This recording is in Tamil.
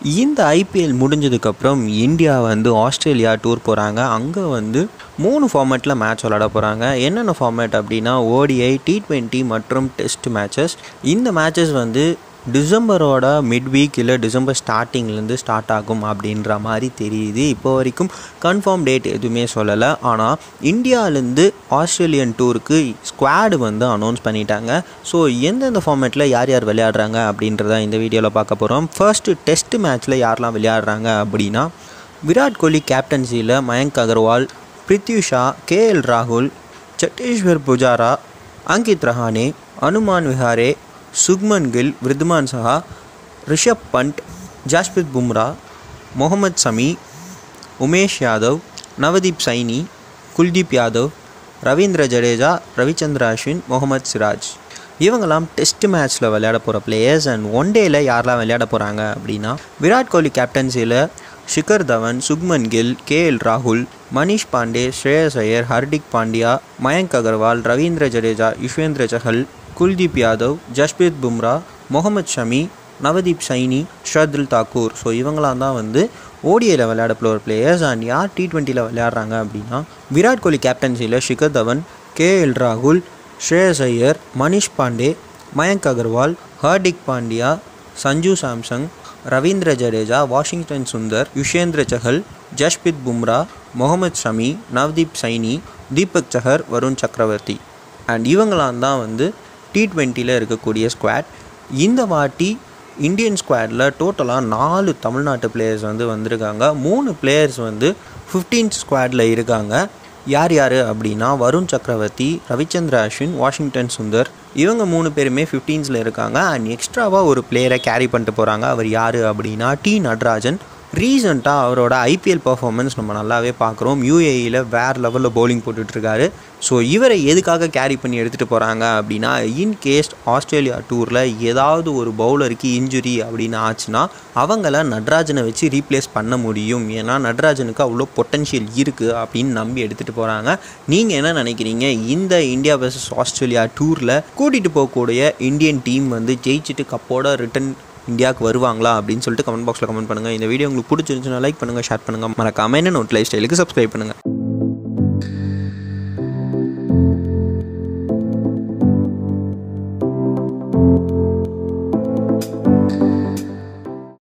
இந்த ஐபிஎல் முடிஞ்சதுக்கப்புறம் இந்தியா வந்து ஆஸ்திரேலியா டூர் போகிறாங்க அங்கே வந்து மூணு ஃபார்மேட்டில் மேட்ச் விளாட போகிறாங்க என்னென்ன ஃபார்மேட் அப்படின்னா ஓடிஐ டி ட்வெண்ட்டி மற்றும் டெஸ்ட் மேட்சஸ் இந்த மேட்சஸ் வந்து டிசம்பரோட மிட் வீக் இல்லை டிசம்பர் ஸ்டார்டிங்லேருந்து ஸ்டார்ட் ஆகும் அப்படின்ற மாதிரி தெரியுது இப்போ வரைக்கும் கன்ஃபார்ம் டேட் எதுவுமே சொல்லலை ஆனால் இந்தியாவிலேருந்து ஆஸ்திரேலியன் டூருக்கு ஸ்குவாடு வந்து அனௌன்ஸ் பண்ணிட்டாங்க ஸோ எந்தெந்த ஃபார்மேட்டில் யார் யார் விளையாடுறாங்க அப்படின்றத இந்த வீடியோவில் பார்க்க போகிறோம் ஃபர்ஸ்ட்டு டெஸ்ட் மேட்ச்சில் யாரெல்லாம் விளையாடுறாங்க அப்படின்னா விராட் கோலி கேப்டன்சியில் மயங்க் அகர்வால் பிரித்யூஷா கேஎல் ராகுல் சட்டீஸ்வர் புஜாரா அங்கித் ரஹானே அனுமான் விஹாரே சுக்மன் கில் விருதுமான் சஹா ரிஷப் பண்ட் ஜாஸ்பிரித் பும்ரா முகமது சமி உமேஷ் யாதவ் நவதீப் சைனி குல்தீப் யாதவ் ரவீந்திர ஜடேஜா ரவிச்சந்திர அஸ்வின் முகமது சிராஜ் இவங்கெல்லாம் டெஸ்ட் மேட்ச்சில் விளையாட போகிற பிளேயர்ஸ் அண்ட் ஒன் டேயில் யாரெல்லாம் விளையாட போகிறாங்க அப்படின்னா விராட் கோலி கேப்டன்சியில் ஷிகர் தவன் சுக்மன் கில் கேஎல் ராகுல் மனிஷ் பாண்டே ஸ்ரேயஸ் ஐயர் ஹர்திக் பாண்டியா மயங்க் அகர்வால் ரவீந்திர ஜடேஜா யுஷ்வேந்திர சஹல் குல்தீப் யாதவ் ஜஸ்பிரித் பும்ரா முகமது ஷமி நவதீப் சைனி ஷர்துல் தாக்கூர் ஸோ இவங்களாம் தான் வந்து ஓடிஐயில் விளையாட போகிற பிளேயர்ஸ் அண்ட் யார் டி ட்வெண்ட்டியில் விளையாடுறாங்க அப்படின்னா விராட் கோலி கேப்டன்சியில் ஷிகர் தவன் கேஎல் ராகுல் ஸ்ரேயஸ் ஐயர் மனிஷ் பாண்டே மயங்க் அகர்வால் ஹர்திக் பாண்டியா சஞ்சு சாம்சங் ரவீந்திர ஜடேஜா வாஷிங்டன் சுந்தர் யுஷேந்திர சஹல் ஜஷ்பித் பும்ரா முகமது ஷமி நவ்தீப் சைனி தீபக் சஹர் வருண் சக்கரவர்த்தி அண்ட் இவங்களாம் தான் வந்து டி ட்வெண்ட்டியில் இருக்கக்கூடிய ஸ்குவாட் இந்த வாட்டி இந்தியன் ஸ்குவாடில் டோட்டலாக நாலு தமிழ்நாட்டு பிளேயர்ஸ் வந்து வந்திருக்காங்க மூணு பிளேயர்ஸ் வந்து ஃபிஃப்டீன்த் ஸ்குவாடில் இருக்காங்க யார் யார் அப்படின்னா வருண் சக்கரவர்த்தி ரவிச்சந்திர அஸ்வின் வாஷிங்டன் சுந்தர் இவங்க மூணு பேருமே ஃபிஃப்டீன்ஸில் இருக்காங்க அண்ட் எக்ஸ்ட்ராவாக ஒரு பிளேயரை கேரி பண்ணிட்டு போகிறாங்க அவர் யார் அப்படின்னா டி நட்ராஜன் ரீசெண்டாக அவரோட ஐபிஎல் பர்ஃபார்மன்ஸ் நம்ம நல்லாவே பார்க்குறோம் யூஏஇயில் வேறு லெவலில் பவுலிங் போட்டுட்ருக்காரு ஸோ இவரை எதுக்காக கேரி பண்ணி எடுத்துகிட்டு போகிறாங்க அப்படின்னா இன்கேஸ் ஆஸ்திரேலியா டூரில் ஏதாவது ஒரு பவுலருக்கு இன்ஜுரி அப்படின்னு ஆச்சுன்னா அவங்கள நட்ராஜனை வச்சு ரீப்ளேஸ் பண்ண முடியும் ஏன்னா நட்ராஜனுக்கு அவ்வளோ பொட்டன்ஷியல் இருக்குது அப்படின்னு நம்பி எடுத்துகிட்டு போகிறாங்க நீங்கள் என்ன நினைக்கிறீங்க இந்த இந்தியா வர்சஸ் ஆஸ்திரேலியா டூரில் கூட்டிகிட்டு போகக்கூடிய இந்தியன் டீம் வந்து ஜெயிச்சுட்டு கப்போட ரிட்டன் இந்தியாவுக்கு வருவாங்களா அப்படின்னு சொல்லிட்டு கமெண்ட் பாக்ஸில் கமெண்ட் பண்ணுங்கள் இந்த வீடியோ உங்களுக்கு பிடிச்சிருந்துச்சுன்னா லைக் பண்ணுங்கள் ஷேர் பண்ணுங்கள் மறக்காமல் என்ன நோட் லைஃப் ஸ்டைலுக்கு சப்ஸ்கிரைப் பண்ணுங்கள்